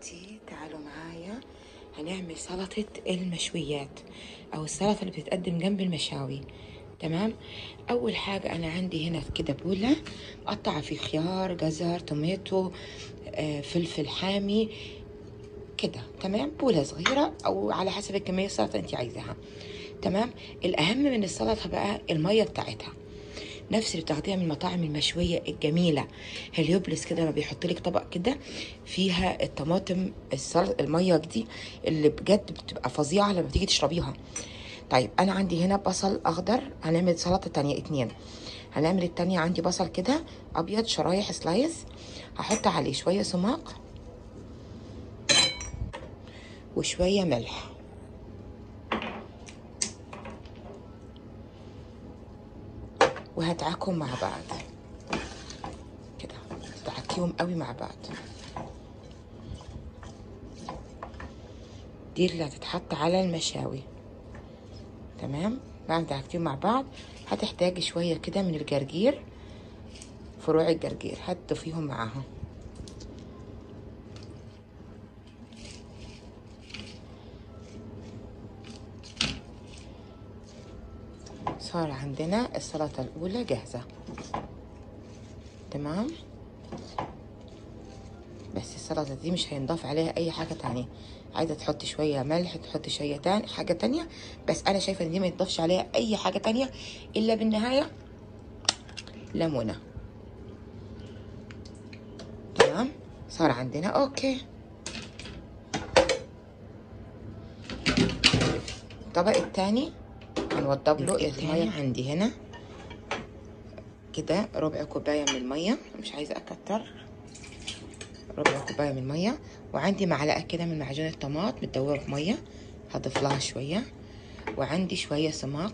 دلوقتي تعالوا معايا هنعمل سلطة المشويات أو السلطة اللي بتتقدم جنب المشاوي تمام أول حاجة أنا عندي هنا كده بولة مقطعة في خيار جزر توميتو آه، فلفل حامي كده تمام بولة صغيرة أو على حسب الكمية السلطة أنت عايزاها تمام الأهم من السلطة بقى المية بتاعتها نفس اللي بتاخديها من المطاعم المشويه الجميله هليوبلس كده لما بيحط لك طبق كده فيها الطماطم السل... الميه دي اللي بجد بتبقى فظيعه لما تيجي تشربيها طيب انا عندي هنا بصل اخضر هنعمل سلطه تانية اتنين هنعمل التانية عندي بصل كده ابيض شرايح سلايس هحط عليه شويه سماق وشويه ملح وهدعكهم مع بعض كده دعكيهم قوي مع بعض دي اللي هتتحط على المشاوي تمام بعد دعكتيهم مع بعض هتحتاجي شوية كده من الجرجير فروع الجرجير هتضيفيهم معاها صار عندنا السلطة الأولى جاهزة تمام بس السلطة دي مش هينضاف عليها أي حاجة تانية عايزة تحطي شوية ملح تحطي شوية تاني حاجة تانية بس أنا شايفة إن دي ما يتضافش عليها أي حاجة تانية إلا بالنهاية ليمونة تمام صار عندنا أوكي الطبق التاني هنوضب له المية عندي هنا كده ربع كوباية من المية مش عايزة أكتر ربع كوباية من المية وعندي معلقة كده من معجون الطماط متدوبة في مية هضيف لها شوية وعندي شوية سماق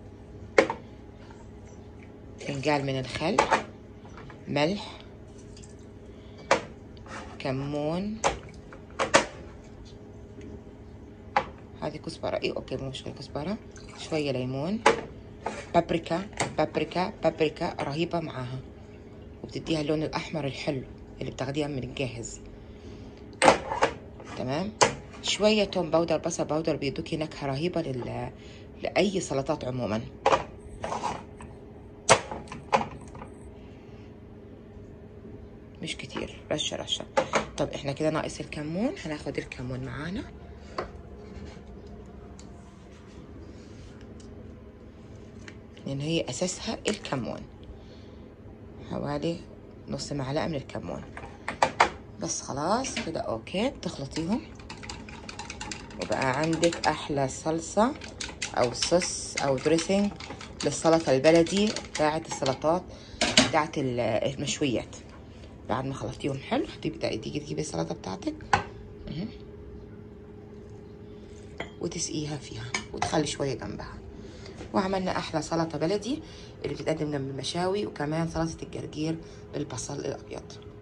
فنجان من الخل ملح كمون هذه كزبرة ايه اوكي مو شوية كزبرة شوية ليمون بابريكا بابريكا بابريكا رهيبة معاها وبتديها اللون الأحمر الحلو اللي بتاخديها من الجاهز تمام شوية توم باودر بصل باودر بيدوكي نكهة رهيبة لل... لأي سلطات عموما مش كتير رشة رشة طب احنا كده ناقص الكمون هناخد الكمون معانا لان هي اساسها الكمون حوالي نص معلقه من الكمون بس خلاص كده اوكي تخلطيهم وبقى عندك احلى صلصه او صوص او دريسنج للسلطه البلدي بتاعت السلطات بتاعت المشويات بعد ما خلطتيهم حلو هتبدأي تيجي تجيبي السلطه بتاعتك وتسقيها فيها وتخلي شويه جنبها وعملنا احلى سلطه بلدي اللي بتتقدم جنب المشاوي وكمان سلطه الجرجير بالبصل الابيض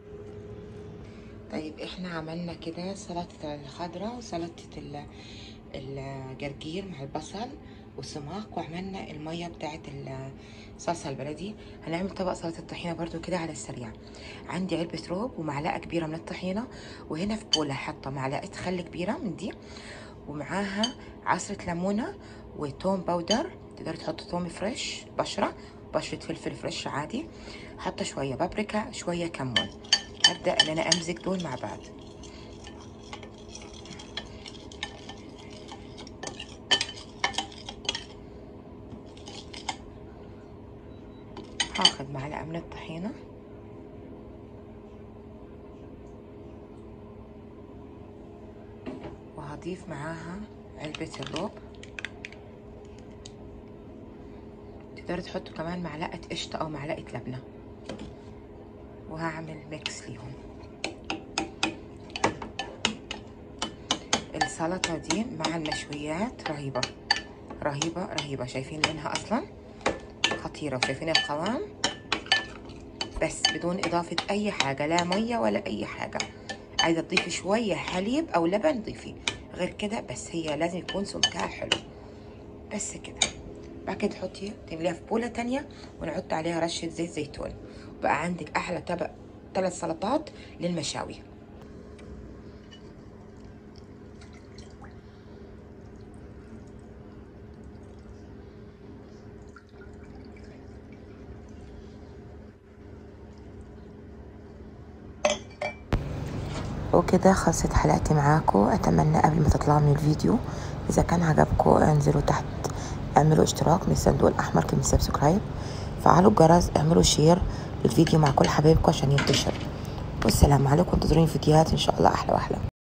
طيب احنا عملنا كده سلطه الخضراء وسلطه الجرجير مع البصل والسماق وعملنا الميه بتاعه الصلصه البلدي هنعمل طبق سلطه الطحينه برضو كده على السريع عندي علبه روب ومعلقه كبيره من الطحينه وهنا في بوله حاطه معلقه خل كبيره من دي ومعاها عصره ليمونه وتوم باودر تقدري تحطي توم فريش بشرة بشرة فلفل فريش عادي حاطة شوية بابريكا شوية كمون هبدأ ان انا امزج دول مع بعض هاخد معلقة من الطحينة وهضيف معاها علبة الروب تقدروا تحطوا كمان معلقة قشطة أو معلقة لبنة وهعمل ميكس ليهم السلطة دي مع المشويات رهيبة رهيبة رهيبة شايفين لونها أصلا خطيرة وشايفين القوام بس بدون إضافة أي حاجة لا مية ولا أي حاجة عايزة تضيفي شوية حليب أو لبن ضيفي غير كده بس هي لازم يكون سمكها حلو بس كده بعد كده تحطي تمليها في بولة تانية ونحط عليها رشة زيت زيتون بقى عندك أحلى طبق ثلاث سلطات للمشاوي وكده خلصت حلقتي معاكم اتمنى قبل ما تطلعوا من الفيديو اذا كان عجبكم انزلوا تحت اعملوا اشتراك من الصندوق الاحمر كلمه سبسكرايب فعلوا الجرس اعملوا شير للفيديو مع كل حبايبكم عشان ينتشر والسلام عليكم انتظروني فيديوهات ان شاء الله احلى واحلى